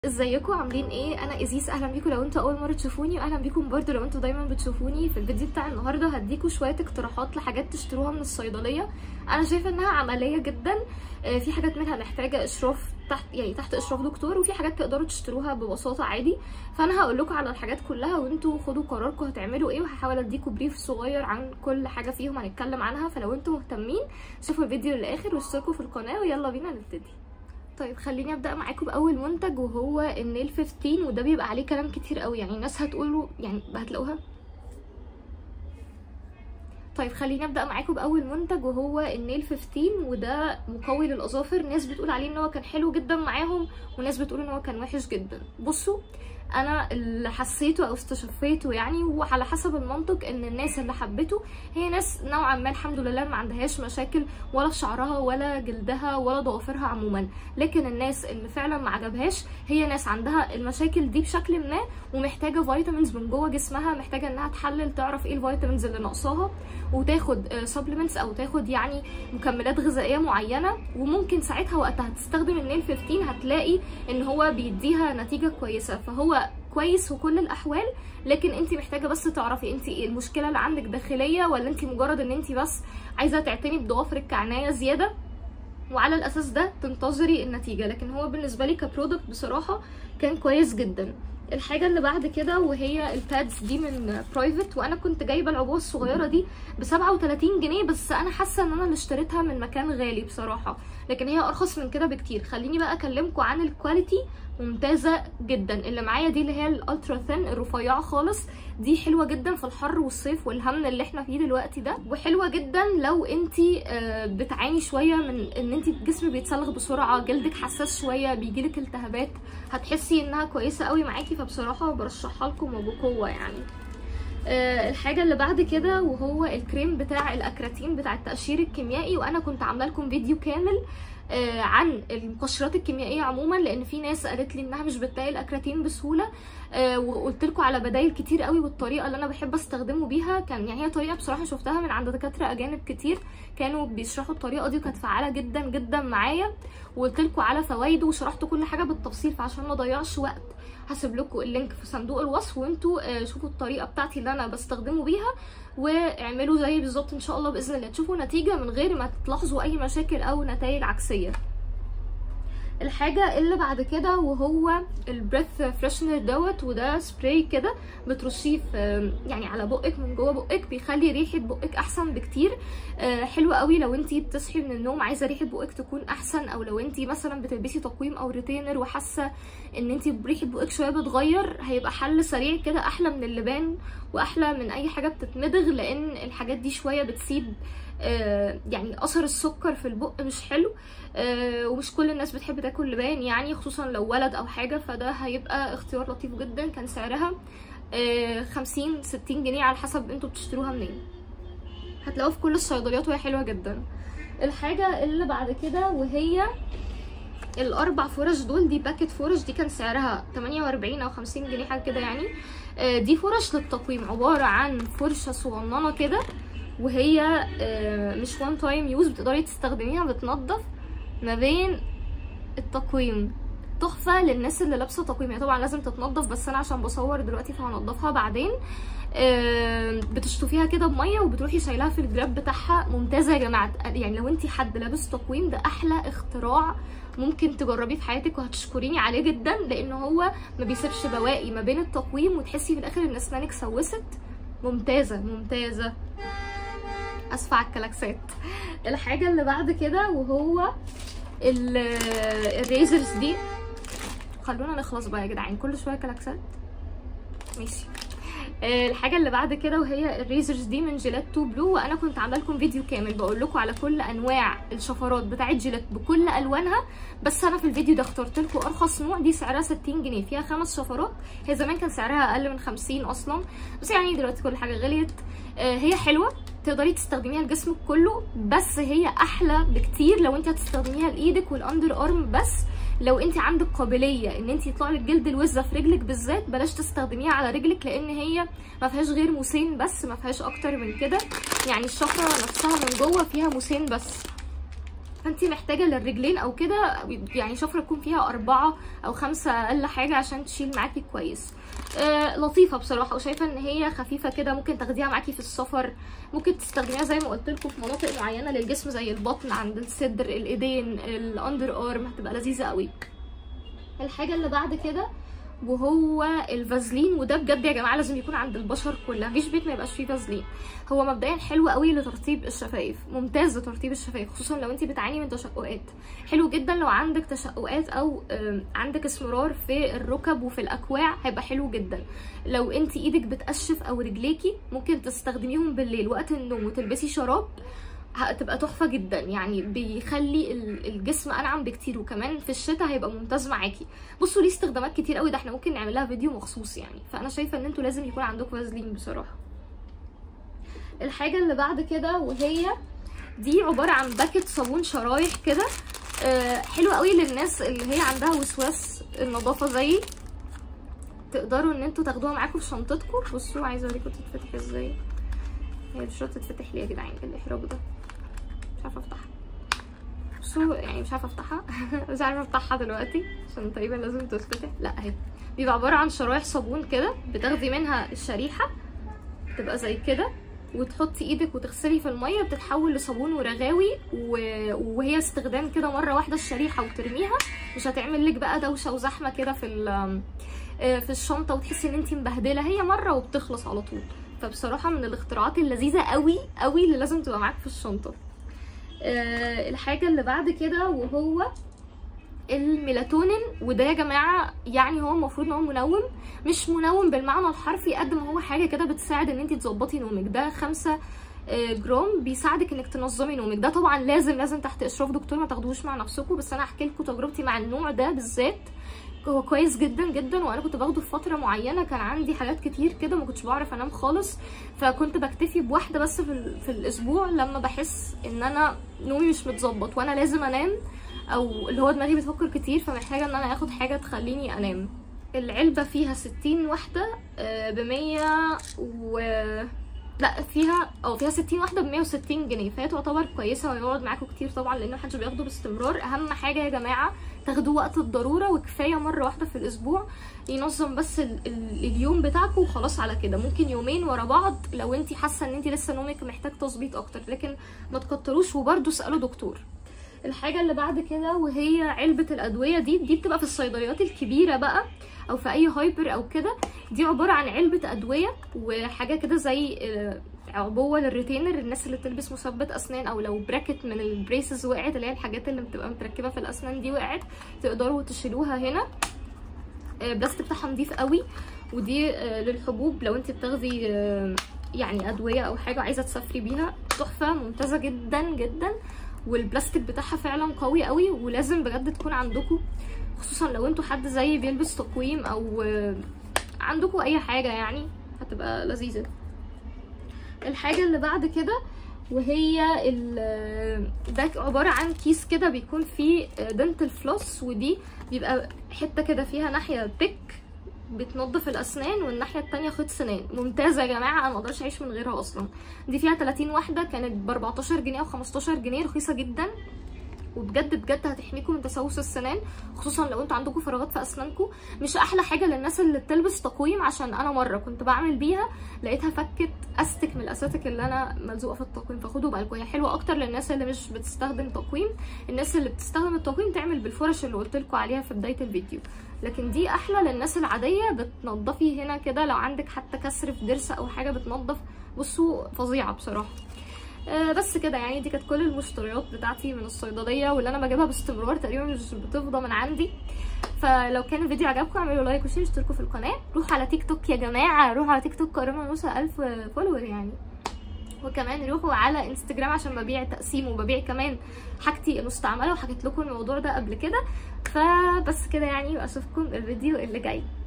ازيكم عاملين ايه انا ازيس اهلا بيكم لو انتوا اول مره تشوفوني واهلا بيكم برضو لو انتوا دايما بتشوفوني في الفيديو بتاع النهارده هديكم شويه اقتراحات لحاجات تشتروها من الصيدليه انا شايفه انها عمليه جدا آه، في حاجات منها محتاجه اشراف تحت يعني تحت اشراف دكتور وفي حاجات تقدروا تشتروها ببساطه عادي فانا هقول لكم على الحاجات كلها وانتوا خدوا قراركم هتعملوا ايه وهحاول اديكم بريف صغير عن كل حاجه فيهم هنتكلم عنها فلو انتوا مهتمين شوفوا الفيديو للاخر واشتركوا في القناه ويلا بينا نبتدي طيب خليني ابدا معاكم باول منتج وهو النيل 15 وده بيبقى عليه كلام كتير قوي يعني الناس هتقولوا يعني هتلاقوها طيب خليني ابدا معاكم باول منتج وهو النيل 15 وده مقوي للاظافر ناس بتقول عليه ان هو كان حلو جدا معاهم وناس بتقول ان هو كان وحش جدا بصوا انا اللي حسيته او استشفيته يعني وعلى حسب المنطق ان الناس اللي حبته هي ناس نوعا ما الحمد لله ما عندهاش مشاكل ولا في شعرها ولا جلدها ولا ضوافرها عموما لكن الناس اللي فعلا ما عجبهاش هي ناس عندها المشاكل دي بشكل ما ومحتاجه فيتامينز من جوه جسمها محتاجه انها تحلل تعرف ايه الفيتامينز اللي ناقصاها وتاخد سبلمنتس او تاخد يعني مكملات غذائيه معينه وممكن ساعتها وقتها تستخدم النيل 15 هتلاقي ان هو بيديها نتيجه كويسه فهو كويس في كل الاحوال لكن انت محتاجه بس تعرفي انت ايه المشكله اللي عندك داخليه ولا انت مجرد ان انت بس عايزه تعتني بضوافرك كعنايه زياده وعلى الاساس ده تنتظري النتيجه لكن هو بالنسبه لي كبرودكت بصراحه كان كويس جدا الحاجه اللي بعد كده وهي البادز دي من برايفت وانا كنت جايبه العبوه الصغيره دي ب 37 جنيه بس انا حاسه ان انا اللي اشتريتها من مكان غالي بصراحه لكن هي ارخص من كده بكتير خليني بقى اكلمكم عن الكواليتي ممتازه جدا اللي معايا دي اللي هي الالترا ثين الرفيعه خالص دي حلوه جدا في الحر والصيف والهم اللي احنا فيه دلوقتي ده وحلوه جدا لو انت بتعاني شويه من ان انت الجسم بيتصلغ بسرعه جلدك حساس شويه بيجيلك التهابات هتحسي انها كويسه قوي معاكي فبصراحه برشحها لكم وبقوه يعني أه الحاجة اللي بعد كده وهو الكريم بتاع الاكراتين بتاع التقشير الكيميائي وانا كنت عامله لكم فيديو كامل آه عن المقشرات الكيميائيه عموما لان في ناس قالت لي انها مش بتلاقي الاكراتين بسهوله آه وقلت لكم على بدايل كتير قوي والطريقه اللي انا بحب استخدمه بيها كان يعني هي طريقه بصراحه شفتها من عند دكاتره اجانب كتير كانوا بيشرحوا الطريقه دي وكانت فعاله جدا جدا معايا وقلت لكم على فوائده وشرحت كل حاجه بالتفصيل فعشان ما اضيعش وقت هسيب لكم اللينك في صندوق الوصف وانتوا آه شوفوا الطريقه بتاعتي اللي انا بستخدمه بيها واعملوا زي بالظبط ان شاء الله باذن الله تشوفوا نتيجه من غير ما تلاحظوا اي مشاكل او نتائج عكسيه الحاجة اللي بعد كده وهو البريث فريشنر دوت وده سبراي كده بترشيه يعني على بقك من جوه بقك بيخلي ريحة بقك احسن بكتير حلو قوي لو انتي بتصحي من النوم عايزة ريحة بقك تكون احسن او لو انتي مثلا بتلبسي تقويم او ريتينر وحاسة ان انتي ريحة بقك شوية بتغير هيبقى حل سريع كده احلى من اللبان واحلى من اي حاجة بتتمضغ لان الحاجات دي شوية بتسيب يعني اثر السكر في البق مش حلو ومش كل الناس بتحب تاكل لبان يعني خصوصا لو ولد او حاجه فده هيبقى اختيار لطيف جدا كان سعرها خمسين ستين جنيه على حسب انتوا بتشتروها منين هتلاقوها في كل الصيدليات وهي حلوه جدا الحاجه اللي بعد كده وهي الاربع فرش دول دي باكت فرش دي كان سعرها 48 او 50 جنيه حاجه كده يعني دي فرش للتقويم عباره عن فرشه صغننه كده وهي مش وان تايم يوز بتقدري تستخدميها بتنظف ما بين التقويم تحفة للناس اللي لابسة تقويم هي طبعا لازم تتنضف بس انا عشان بصور دلوقتي فهنضفها بعدين بتشطفيها كده بميه وبتروحي شايلها في الجراب بتاعها ممتازه يا جماعه يعني لو انت حد لابس تقويم ده احلى اختراع ممكن تجربيه في حياتك وهتشكريني عليه جدا لان هو ما بيسيبش بواقي ما بين التقويم وتحسي في الاخر ان اسنانك سوست ممتازه ممتازه اسفه على الكلاكسات الحاجه اللي بعد كده وهو الريزرز دي خلونا نخلص بقى يا جدعان كل شويه كلاكسات ماشي الحاجه اللي بعد كده وهي الريزرز دي من جيلات تو بلو وانا كنت عامله لكم فيديو كامل بقول لكم على كل انواع الشفرات بتاعت جيلات بكل الوانها بس انا في الفيديو ده اخترت لكم ارخص نوع دي سعرها 60 جنيه فيها خمس شفرات هي زمان كان سعرها اقل من 50 اصلا بس يعني دلوقتي كل حاجه غليت هي حلوه تقدري تستخدميها لجسمك كله بس هي احلى بكتير لو انت هتستخدميها لايدك والاندر ارم بس لو انت عندك قابليه ان انت يطلع لك جلد الوزه في رجلك بالذات بلاش تستخدميها على رجلك لان هي ما فيهاش غير موسين بس ما فيهاش اكتر من كده يعني الشفره نفسها من جوه فيها موسين بس فانت محتاجه للرجلين او كده يعني شفره تكون فيها اربعه او خمسه اقل حاجه عشان تشيل معاكي كويس آه لطيفه بصراحه وشايفه ان هي خفيفه كده ممكن تاخديها معاكي في السفر ممكن تستخدميها زي ما قلت لكم في مناطق معينه للجسم زي البطن عند الصدر الايدين الاندر ارم هتبقى لذيذه قوي الحاجه اللي بعد كده وهو الفازلين وده بجد يا جماعه لازم يكون عند البشر كلها مفيش بيت ما يبقاش فيه فازلين هو مبدئيا حلو قوي لترطيب الشفايف ممتاز لترطيب الشفايف خصوصا لو انت بتعاني من تشققات حلو جدا لو عندك تشققات او آم، عندك اسمرار في الركب وفي الاكواع هيبقى حلو جدا لو انت ايدك بتقشف او رجليكي ممكن تستخدميهم بالليل وقت النوم وتلبسي شراب هتبقى تحفه جدا يعني بيخلي ال- الجسم انعم بكتير وكمان في الشتاء هيبقى ممتاز معاكي بصوا ليه استخدامات كتير قوي ده احنا ممكن نعمل لها فيديو مخصوص يعني فانا شايفه ان انتوا لازم يكون عندكم فازلين بصراحه الحاجه اللي بعد كده وهي دي عباره عن باكت صابون شرايح كده آه، حلو قوي للناس اللي هي عندها وسواس النظافه زيي تقدروا ان انتوا تاخدوها معاكم في شنطتكم بصوا عايزه اوريكم تتفتح ازاي هي مش راضيه تتفتح ليه يا جدعان إيه الاحراج ده مش عارفه افتحها بصوا يعني مش عارفه افتحها مش عارفه افتحها دلوقتي عشان تقريبا لازم تتفتح لا اهي بيبقى عباره عن شرايح صابون كده بتاخدي منها الشريحه تبقى زي كده وتحطي ايدك وتغسلي في الميه بتتحول لصابون ورغاوي و... وهي استخدام كده مره واحده الشريحه وترميها مش هتعمل لك بقى دوشه وزحمه كده في ال... آه، في الشنطه وتحسي ان انت مبهدله هي مره وبتخلص على طول فبصراحه من الاختراعات اللذيذه قوي قوي اللي لازم تبقى معاك في الشنطه آه، الحاجه اللي بعد كده وهو الميلاتونين وده يا جماعه يعني هو المفروض ان هو منوم مش منوم بالمعنى الحرفي قد ما هو حاجه كده بتساعد ان انت تظبطي نومك ده خمسة آه، جرام بيساعدك انك تنظمي نومك ده طبعا لازم لازم تحت اشراف دكتور ما تاخدوش مع نفسكم بس انا هحكي لكم تجربتي مع النوع ده بالذات هو كويس جدا جدا وانا كنت باخده في فتره معينه كان عندي حاجات كتير كده ما كنتش بعرف انام خالص فكنت بكتفي بواحده بس في, ال- في الاسبوع لما بحس ان انا نومي مش متظبط وانا لازم انام او اللي هو دماغي بتفكر كتير فمحتاجه ان انا اخد حاجه تخليني انام العلبه فيها 60 واحده ب 100 و لا فيها اه فيها 60 واحده ب 160 جنيه فهي تعتبر كويسه ويقعد معاكم كتير طبعا لان محدش بياخده باستمرار اهم حاجه يا جماعه تاخدوه وقت الضروره وكفايه مره واحده في الاسبوع ينظم بس ال ال اليوم بتاعكم وخلاص على كده ممكن يومين ورا بعض لو انت حاسه ان انت لسه نومك محتاج تظبيط اكتر لكن ما تكتروش وبرده اسالوا دكتور الحاجه اللي بعد كده وهي علبه الادويه دي دي بتبقى في الصيدليات الكبيره بقى او في اي هايبر او كده دي عباره عن علبه ادويه وحاجه كده زي آه، عبوه للريتينر الناس اللي بتلبس مثبت اسنان او لو براكت من البريسز وقعت اللي هي الحاجات اللي بتبقى متركبه في الاسنان دي وقعت تقدروا تشيلوها هنا آه، بلاستيك بتاعها نضيف قوي ودي آه، للحبوب لو انت بتاخدي آه، يعني ادويه او حاجه عايزه تسافري بيها تحفه ممتازه جدا جدا والبلاستيك بتاعها فعلا قوي قوي ولازم بجد تكون عندكم خصوصا لو انتوا حد زي بيلبس تقويم او آه، عندكم اي حاجه يعني هتبقى لذيذه الحاجه اللي بعد كده وهي ال- ده عباره عن كيس كده بيكون فيه دنتل فلوس ودي بيبقى حته كده فيها ناحيه بيك بتنظف الاسنان والناحيه التانية خيط سنان ممتازه يا جماعه انا ما اقدرش اعيش من غيرها اصلا دي فيها 30 واحده كانت ب 14 جنيه او 15 جنيه رخيصه جدا وبجد بجد هتحميكم من تسوس السنان خصوصا لو انتوا عندكم فراغات في اسنانكم مش احلى حاجه للناس اللي بتلبس تقويم عشان انا مره كنت بعمل بيها لقيتها فكت استك من الاساتك اللي انا ملزوقه في التقويم فخدوا بالكم هي حلوه اكتر للناس اللي مش بتستخدم تقويم الناس اللي بتستخدم التقويم تعمل بالفرش اللي قلت لكم عليها في بدايه الفيديو لكن دي احلى للناس العاديه بتنضفي هنا كده لو عندك حتى كسر في ضرس او حاجه بتنضف بصوا فظيعه بصراحه آه، بس كده يعني دي كانت كل المشتريات بتاعتي من الصيدليه واللي انا بجيبها باستمرار تقريبا مش بتفضى من عندي فلو كان الفيديو عجبكم اعملوا لايك وشير اشتركوا في القناه روحوا على تيك توك يا جماعه روحوا على تيك توك كريمه موسى 1000 فولور يعني وكمان روحوا على انستجرام عشان ببيع تقسيم وببيع كمان حاجتي المستعمله وحكيت لكم الموضوع ده قبل كده فبس كده يعني واشوفكم الفيديو اللي جاي